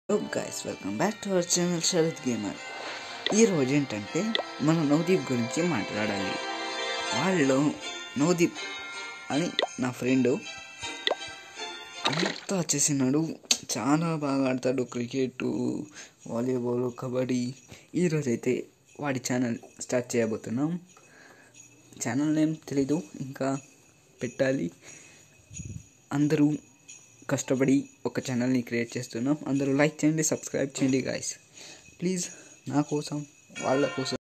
hello guys welcome back to our channel Sharath gamer ఈరోజు ఏంటంటే మనం నవదీప్ గురించి మాట్లాడాలి వాళ్ళు నవదీప్ అని నా ఫ్రెండ్ అంతా వచ్చేసినాడు చాలా బాగా ఆడతాడు క్రికెట్ వాలీబాల్ కబడ్డీ ఈరోజు అయితే వాడి ఛానల్ స్టార్ట్ చేయబోతున్నాం ఛానల్ నేమ్ తెలీదు ఇంకా పెట్టాలి అందరూ కష్టపడి ఒక ఛానల్ని క్రియేట్ చేస్తున్నాం అందరూ లైక్ చేయండి సబ్స్క్రైబ్ చేయండి గాయస్ ప్లీజ్ నా కోసం వాళ్ళ కోసం